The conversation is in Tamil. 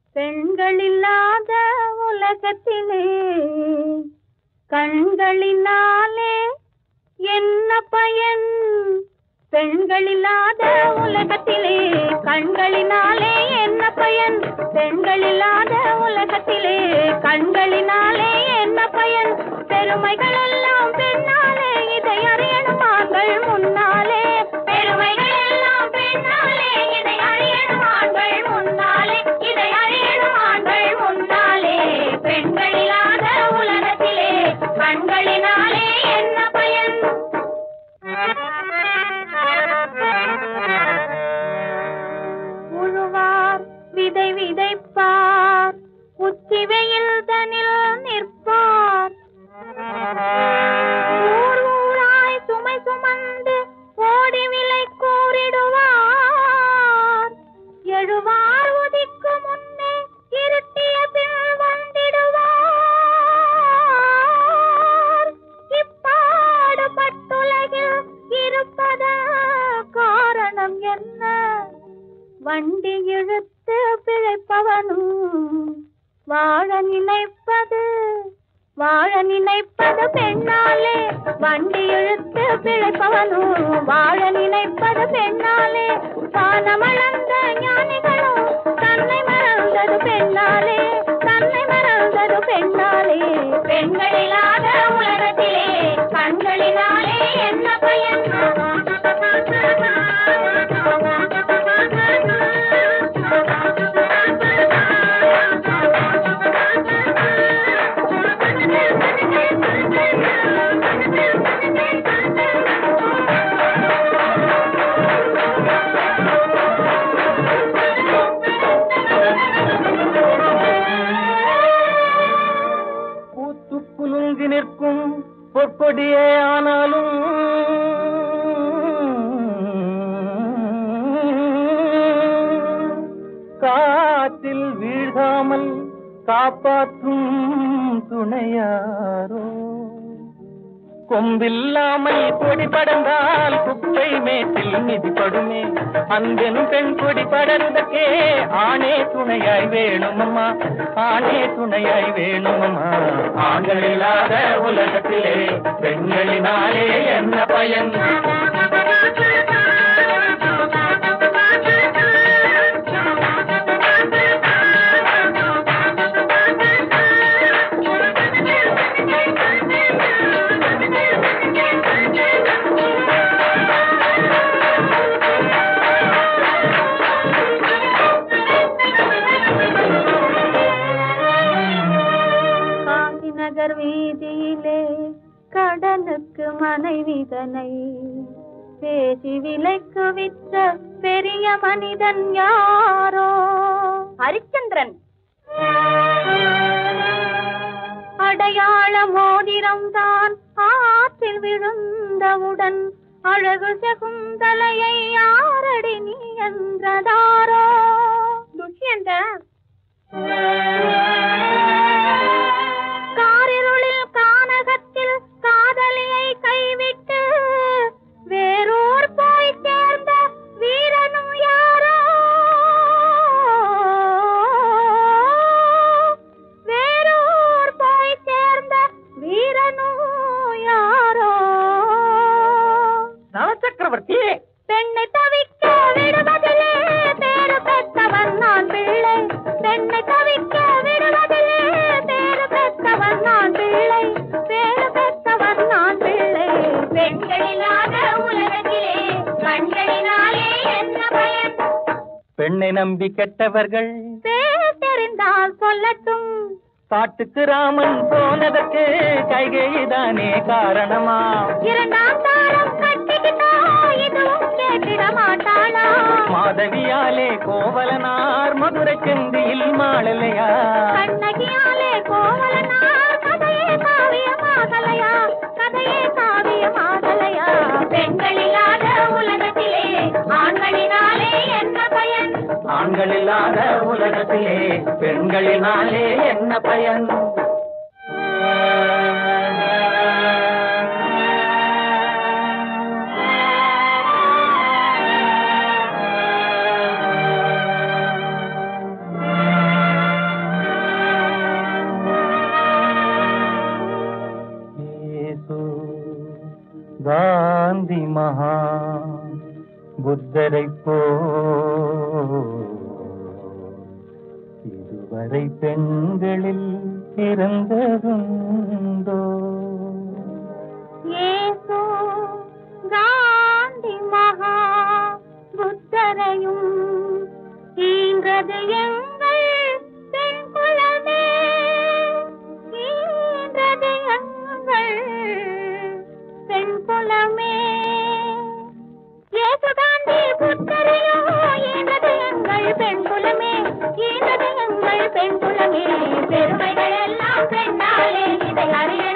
பெண்கள் இல்லாத உலகத்திலே கண்களினாலே என்ன பயன் பெண்கள் இல்லாத உலகத்திலே கண்களினாலே என்ன பயன் பெண்கள் இல்லாத உலகத்திலே கண்களினாலே என்ன பயன் பெருமைகள் எல்லாம் பெண்ணாலே இதை அறியணும் ஆண்கள் முன்னாலே பெருமைகள் எல்லாம் பெண்ணாலே இதை அறியணும் ஆண்கள் முன்னாலே இதை அறியணும் ஆண்கள் முன்னாலே பெண்கள் இல்லாத உலகத்திலே கண்களினாலே என்ன பயன் உழுவார் விதை விதைப்பார் உச்சி வெயில் தனில் நிற்பார் ஊர் ஊராய் சுமை சுமந்து ஓடி விலை கூறிடுவார் எழுவார் உதிக்கு முன்னே இருட்டிய பின் வந்திடுவார் இப்பாடுபட்டுலகில் இருப்பத காரணம் என்ன வண்டி இழுத்து பிழைப்பவனும் வாழ நினைப்பது வாழ நினைப்பது பெண்ணாலே வண்டி இழுத்து பிழைப்பவனும் வாழ நினைப்பது பெண்ணாலே வானமளந்த ஞானிகளும் தன்னை மறந்தது பெண்ணாலே தன்னை மறந்தது பெண்ணாலே பெண்கள் இல்லாத உலகத்திலே கண்களினாலே என்ன பயன் பூத்து குலுங்கி நிற்கும் பொற்கொடியே ஆனாலும் காற்றில் வீழ்காமல் காப்பாற்றும் துணையாரோ கொம்பில்லாமல் கொடி படர்ந்தால் குப்பை மேட்டில் மிதிப்படுமே அன்பெனும் பெண் கொடி படர்ந்தக்கே ஆணே துணையாய் வேணுமம்மா ஆணே துணையாய் வேணுமம்மா ஆண்கள் இல்லாத உலகத்திலே பெண்களினாலே என்ன பயன் காந்தி நகர் வீதியிலே கடனுக்கு மனைவிதனை பேசி விலைக்கு விற்ற பெரிய மனிதன் யாரோ ஹரிச்சந்திரன் அடையாள மோதிரம் தான் ஆற்றில் விழுந்தவுடன் அழகு சகுந்தலையை யாரடி நீ என்றதாரோ துஷ்யந்த காரிருளில் கானகத்தில் காதலியை கைவிட்டு வேறூர் போய் சேர்ந்த வீரனும் யாரோ வேறூர் போய் சேர்ந்த வீரனும் யாரோ சக்கரவர்த்தி பெண்ணை தவிக்க விடுவதிலே பேரு பெற்றவன் நான் பிள்ளை பெண்ணை தவிக்க விடுவதிலே பேரு பெற்றவன் நான் பிள்ளை பேரு பெற்றவன் நான் பிள்ளை பெண்கள் இல்லாத உலகத்திலே கண்களினாலே என்ன பயன் பெண்ணை நம்பி கெட்டவர்கள் பேர் தெரிந்தால் சொல்லட்டும் காட்டுக்கு ராமன் போனதற்கு கைகைதானே காரணமா இரண்டாம் தாரம் கட்டிக்கிட்டா இதுவும் கேட்டிட மாட்டாளா மாதவியாலே கோவலனார் மதுரை செந்தியில் மாளலையா கண்ணகியாலே கோவலனார் கதையே காவியமாகலையா கதையே காவியமாகலையா பெண்கள் இல்லாத உலகத்திலே ஆண்களினாலே என்ன பயன் ஆண்கள் இல்லாத உலகத்திலே பெண்களினாலே என்ன பயன் மகா புத்தரை போ இதுவரை பெண்களில் பிறந்ததுண்டோ ஏசு காந்தி மகா புத்தரையும் ஈன்றது எங்கள் பெண் குலமே ஈன்றது எங்கள் பெண் குலமே ஏசு காந்தி புத்தரையும் ஈன்றது எங்கள் பெண் குலமே ஈன்றது எங்கள் பெண் குலமே பெருமைகள் எல்லாம் பெண்ணாலே இதை அறிய